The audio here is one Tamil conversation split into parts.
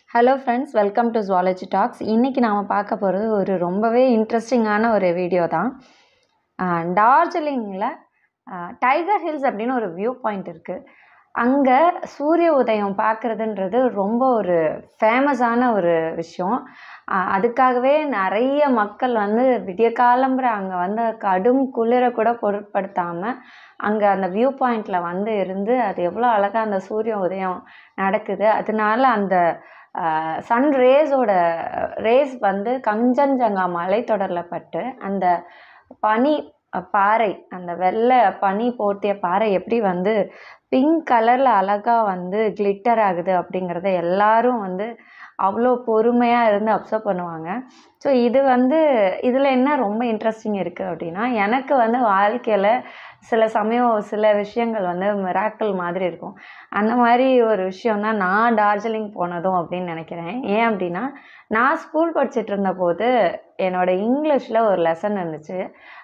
hello friends welcome to zoology talks இன்றைக்கி நாம் பார்க்க போகிறது ஒரு ரொம்பவே இன்ட்ரெஸ்டிங்கான ஒரு வீடியோ தான் டார்ஜிலிங்கில் டைகர் ஹில்ஸ் அப்படின்னு ஒரு வியூ பாயிண்ட் இருக்குது அங்கே சூரிய உதயம் பார்க்குறதுன்றது ரொம்ப ஒரு ஃபேமஸான ஒரு விஷயம் ஆஹ் அதுக்காகவே நிறைய மக்கள் வந்து விடிய காலம்புற அங்கே வந்து கடும் குளிரை கூட பொருட்படுத்தாமல் அங்கே அந்த வியூ பாயிண்டில் வந்து இருந்து அது எவ்வளோ அழகாக அந்த சூரிய உதயம் நடக்குது அதனால அந்த சன் ரேஸோட ரேஸ் வந்து கஞ்சன்ஜங்கா மலைத்தொடரில் பட்டு அந்த பனி அஹ், பாறை அந்த வெள்ளை பனி போர்த்திய பாறை எப்படி வந்து பிங்க் கலரில் அழகாக வந்து கிளிட்டர் ஆகுது அப்படிங்கிறத எல்லாரும் வந்து அவ்வளோ பொறுமையாக இருந்து அப்சர்வ் பண்ணுவாங்க ஸோ இது வந்து இதில் என்ன ரொம்ப இன்ட்ரெஸ்டிங் இருக்குது அப்படின்னா எனக்கு வந்து வாழ்க்கையில் சில சமயம் சில விஷயங்கள் வந்து மிராக்கள் மாதிரி இருக்கும் அந்த மாதிரி ஒரு விஷயம் தான் நான் டார்ஜிலிங் போனதும் அப்படின்னு நினைக்கிறேன் ஏன் அப்படின்னா நான் ஸ்கூல் படிச்சுட்டு இருந்தபோது என்னோட இங்கிலீஷில் ஒரு லெசன் இருந்துச்சு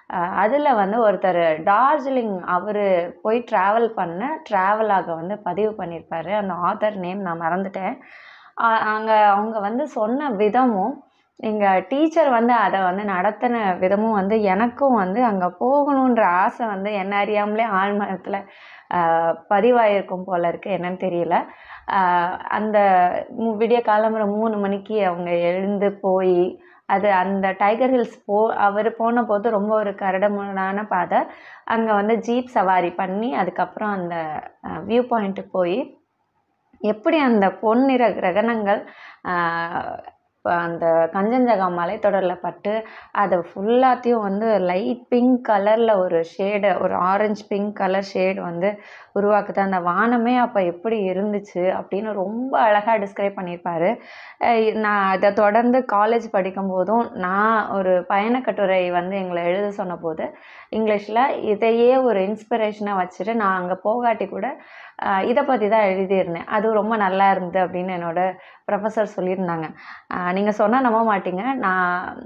அதில் வந்து ஒருத்தர் டார்ஜிலிங் அவர் போய் ட்ராவல் பண்ண ட்ராவலாக வந்து பதிவு பண்ணியிருப்பாரு அந்த ஆத்தர் நேம் நான் மறந்துட்டேன் அங்கே அவங்க வந்து சொன்ன விதமும் எங்கள் டீச்சர் வந்து அதை வந்து நடத்தின விதமும் வந்து எனக்கும் வந்து அங்கே போகணுன்ற ஆசை வந்து என்ன அறியாமலே ஆழ்மனத்தில் பதிவாயிருக்கும் போல இருக்குது என்னன்னு தெரியல ஆஹ் அந்த மு- விடிய காலம்புற மூணு மணிக்கு அவங்க எழுந்து போய் அது அந்த டைகர் ஹில்ஸ் போ அவர் போன போது ரொம்ப ஒரு கரடுமுரடான பாதை அங்கே வந்து ஜீப் சவாரி பண்ணி அதுக்கப்புறம் அந்த வியூ பாயிண்ட்டுக்கு போய் எப்படி அந்த பொன்னிற கிரகணங்கள் ஆஹ், ப- அந்த கஞ்சன்ஜங்கா மலைத்தொடரில் பட்டு அதை ஃபுல்லாத்தையும் வந்து லைட் பிங்க் கலரில் ஒரு ஷேடு ஒரு ஆரஞ்சு பிங்க் கலர் ஷேடு வந்து உருவாக்குது அந்த வானமே அப்போ எப்படி இருந்துச்சு அப்படின்னு ரொம்ப அழகாக டிஸ்கிரைப் பண்ணியிருப்பாரு அஹ் நான் அதை தொடர்ந்து காலேஜ் படிக்கும்போதும் நான் ஒரு பயணக்கட்டுரை வந்து எங்களை எழுத சொன்னபோது இங்கிலீஷில் இதையே ஒரு இன்ஸ்பிரேஷனாக வச்சுட்டு நான் அங்கே போகாட்டி கூட ஆஹ் இதை பற்றி தான் எழுதியிருந்தேன் அது ரொம்ப நல்லா இருந்தது அப்படின்னு என்னோட ப்ரொஃபஸர் சொல்லியிருந்தாங்க நீங்கள் சொன்னால் நம்ப மாட்டீங்க நான்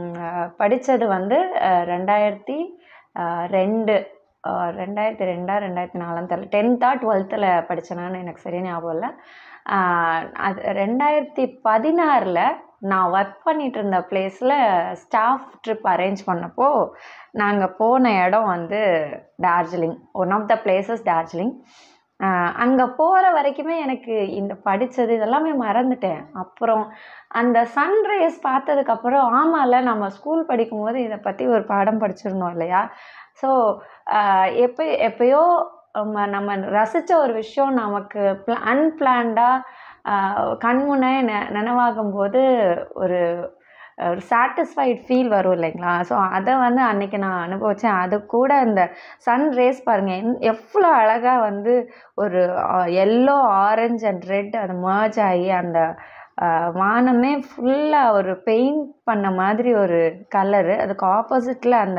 படித்தது வந்து ஆஹ் ரெண்டாயிரத்தி ஆஹ் ரெண்டு ஆஹ் ரெண்டாயிரத்தி ரெண்டா ரெண்டாயிரத்தி நாலாம் தெரியல டென்த்தா டுவெல்த்தில் படித்தேனான்னு எனக்கு சரியா ஞாபகம் இல்லை ஆஹ் அது ரெண்டாயிரத்தி பதினாறில் நான் ஒர்க் பண்ணிட்டு இருந்த பிளேஸில் ஸ்டாஃப் ட்ரிப் அரேஞ்ச் பண்ணப்போ நாங்கள் போன இடம் வந்து Darjeeling one of the places Darjeeling அங்கே போகிற வரைக்குமே எனக்கு இந்த படித்தது இதெல்லாமே மறந்துட்டேன் அப்புறம் அந்த சன்ரைஸ் பார்த்ததுக்கப்புறம் ஆமாம்ல நம்ம ஸ்கூல் படிக்கும்போது இதை பற்றி ஒரு பாடம் படிச்சிருந்தோம் இல்லையா ஸோ எப்போ எப்பயோ நம்ம நம்ம ரசித்த ஒரு விஷயம் நமக்கு பிள அன்பிளான்டாக கண்முன்னே நெ நினைவாகும் போது ஒரு ஒரு சாட்டிஸ்ஃபைட் ஃபீல் வரும் இல்லைங்களா ஸோ அதை வந்து அன்னைக்கு நான் அனுபவித்தேன் அது கூட இந்த சன் ரேஸ் பாருங்கள் எந் எவ்வளோ அழகாக வந்து ஒரு எல்லோ ஆரஞ்ச் அண்ட் ரெட் அது merge ஆகி அந்த ஆஹ், வானமே ஃபுல்லாக ஒரு பெயிண்ட் பண்ண மாதிரி ஒரு கலரு அதுக்கு ஆப்போசிட்டில் அந்த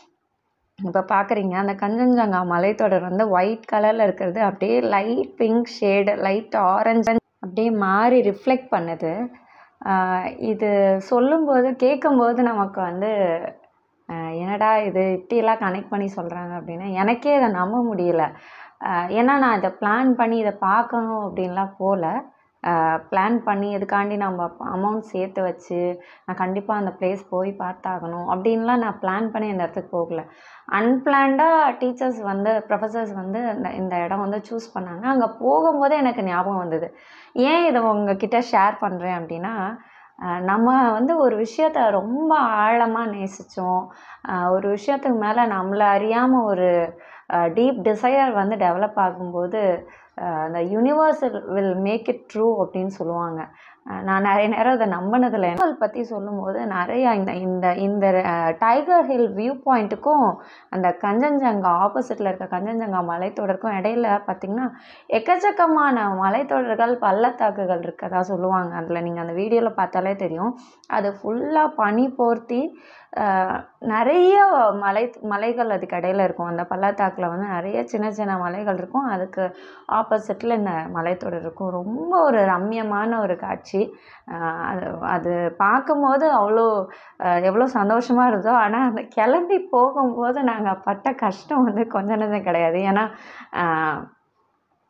இப்போ பார்க்குறீங்க அந்த கஞ்சன்ஜங்கா மலைத்தொடர் வந்து ஒயிட் கலரில் இருக்கிறது அப்படியே light pink shade light orange அப்படியே மாறி ரிஃப்ளெக்ட் பண்ணுது ஆஹ் இது சொல்லும்போது கேட்கும்போது நமக்கு வந்து ஆஹ் என்னடா இது இப்படியெல்லாம் கனெக்ட் பண்ணி சொல்கிறாங்க அப்படின்னா எனக்கே இதை நம்ப முடியல ஆஹ் ஏன்னா நான் இதை பிளான் பண்ணி இதை பார்க்கணும் அப்படின்லாம் போகல பிளான் பண்ணி இதுக்காண்டி நம்ம அமௌண்ட் சேர்த்து வச்சு நான் கண்டிப்பாக அந்த பிளேஸ் போய் பார்த்தாகணும் அப்படின்லாம் நான் பிளான் பண்ணி அந்த இடத்துக்கு போகல அன்பிளான்டாக டீச்சர்ஸ் வந்து ப்ரொஃபஸர்ஸ் வந்து இந்த இந்த இடம் வந்து சூஸ் பண்ணாங்க அங்கே போகும்போதே எனக்கு ஞாபகம் வந்தது ஏன் இதை உங்ககிட்ட ஷேர் பண்ணுறேன் அப்படின்னா அஹ் நம்ம வந்து ஒரு விஷயத்த ரொம்ப ஆழமாக நேசித்தோம் ஒரு விஷயத்துக்கு மேலே நம்மளை அறியாமல் ஒரு டீப் டிசையர் வந்து டெவலப் ஆகும்போது அஹ் அந்த universe will make it true அப்படின்னு சொல்லுவாங்க அஹ் நான் நிறைய நேரம் அதை நம்பினதில்லை அதை பற்றி சொல்லும்போது நிறைய இந்த இந்த இந்த டைகர் ஹில் வியூ பாயிண்ட்டுக்கும் அந்த கஞ்சன்ஜங்கா ஆப்போசிட்டில் இருக்க கஞ்சன்ஜங்கா மலைத்தொடருக்கும் இடையில பார்த்திங்கன்னா எக்கச்சக்கமான மலைத்தொடர்கள் பள்ளத்தாக்குகள் இருக்கதா சொல்லுவாங்க அதில் நீங்கள் அந்த வீடியோவில் பார்த்தாலே தெரியும் அது ஃபுல்லாக பனி போர்த்தி ஆஹ், நிறைய மலை மலைகள் அதுக்கு இடையில இருக்கும் அந்த பள்ளத்தாக்கில் வந்து நிறைய சின்ன சின்ன மலைகள் இருக்கும் அதுக்கு ஆப்போசிட்டில் இந்த மலைத்தொடர் இருக்கும் ரொம்ப ஒரு ரம்மியமான ஒரு காட்சி ஆஹ், அது அது பார்க்கும்போது அவ்வளோ ஆஹ், எவ்வளோ சந்தோஷமாக இருந்ததோ ஆனால் அந்த கிளம்பி போகும்போது நாங்கள் பட்ட கஷ்டம் வந்து கொஞ்ச நஞ்சம் கிடையாது ஏன்னா ஆஹ்,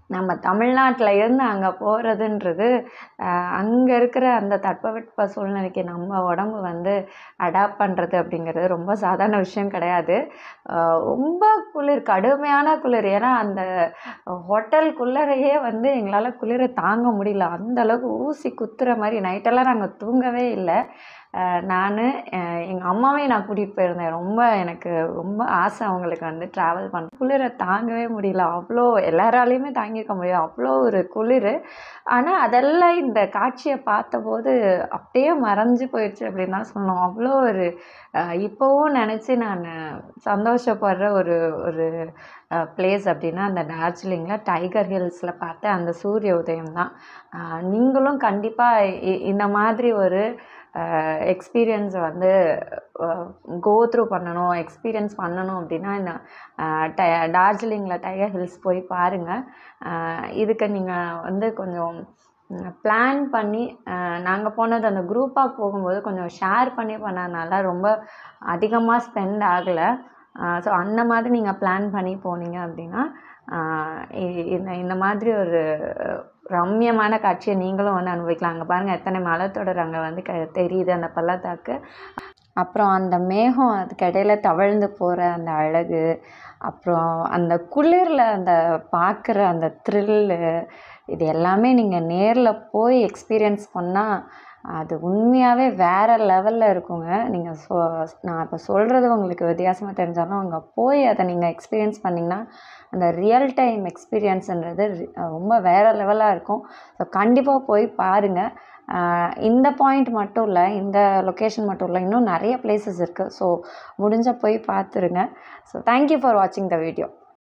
நம்ம தமிழ்நாட்டில் இருந்து அங்கே போகிறதுன்றது அங்கே இருக்கிற அந்த தட்பவெட்ப சூழ்நிலைக்கு நம்ம உடம்பு வந்து அடாப்ட் பண்ணுறது அப்படிங்கிறது ரொம்ப சாதாரண விஷயம் கிடையாது ஆஹ் ரொம்ப குளிர் கடுமையான குளிர் ஏன்னா அந்த ஹோட்டலுக்குள்ளறையே வந்து எங்களால் குளிரை தாங்க முடியல அந்த அளவுக்கு ஊசி குத்துற மாதிரி நைட்டெல்லாம் நாங்கள் தூங்கவே இல்லை நான் எங்கள் அம்மாவையும் நான் கூட்டிகிட்டு போயிருந்தேன் ரொம்ப எனக்கு ரொம்ப ஆசை அவங்களுக்கு வந்து ட்ராவல் பண்ண குளிரை தாங்கவே முடியல அவ்வளோ எல்லாராலையுமே தாங்கியிருக்க முடியும் அவ்வளோ ஒரு குளிர் ஆனால் அதெல்லாம் இந்த காட்சியை பார்த்தபோது அப்படியே மறைஞ்சு போயிடுச்சு அப்படின்னு தான் சொல்லணும் அவ்வளோ ஒரு அஹ், இப்போவும் நினச்சி நான் சந்தோஷப்படுற ஒரு ஒரு பிளேஸ் அப்படின்னா அந்த டார்ஜிலிங்கில் டைகர் ஹில்ஸில் பார்த்த அந்த சூரிய உதயம் தான் அஹ், நீங்களும் கண்டிப்பாக இந்த மாதிரி ஒரு எக்ஸ்பீரியன்ஸ் வந்து கோ த்ரூ பண்ணணும் எக்ஸ்பீரியன்ஸ் பண்ணணும் அப்படின்னா இந்த அஹ், டை டார்ஜிலிங்கில் டைகர் ஹில்ஸ் போய் பாருங்கள் இதுக்கு நீங்கள் வந்து கொஞ்சம் பிளான் பண்ணி நாங்கள் போனது அந்த குரூப்பாக போகும்போது கொஞ்சம் ஷேர் பண்ணி பண்ணதுனால ரொம்ப அதிகமாக ஸ்பெண்ட் ஆகலை ஸோ அந்த மாதிரி நீங்கள் பிளான் பண்ணி போனீங்க அப்படின்னா ஆஹ் இ- இந்த இந்த மாதிரி ஒரு ரம்மியமான காட்சியை நீங்களும் வந்து அனுபவிக்கலாம் அங்கே பாருங்கள் எத்தனை மலைத்தொடர் அங்கே வந்து க தெரியுது அந்த பள்ளத்தாக்கு அப்புறம் அந்த மேகம் அதுக்கு இடையில தவழ்ந்து போகிற அந்த அழகு அப்புறம் அந்த குளிரில் அந்த பார்க்குற அந்த த்ரில்லு இது எல்லாமே நீங்கள் நேரில் போய் எக்ஸ்பீரியன்ஸ் பண்ணால் அது உண்மையாகவே வேறு லெவலில் இருக்குங்க நீங்கள் சொ நான் இப்போ சொல்கிறது உங்களுக்கு வித்தியாசமாக தெரிஞ்சாலும் அங்கே போய் அதை நீங்கள் எக்ஸ்பீரியன்ஸ் பண்ணிங்கன்னா அந்த ரியல் டைம் எக்ஸ்பீரியன்ஸுன்றது ரொம்ப வேறு லெவலாக இருக்கும் ஸோ கண்டிப்பாக போய் பாருங்கள் இந்த பாயிண்ட் மட்டும் இல்லை இந்த லொக்கேஷன் மட்டும் இல்லை இன்னும் நிறைய பிளேசஸ் இருக்குது ஸோ முடிஞ்சால் போய் பார்த்துருங்க ஸோ தேங்க்யூ ஃபார் வாட்சிங் த வீடியோ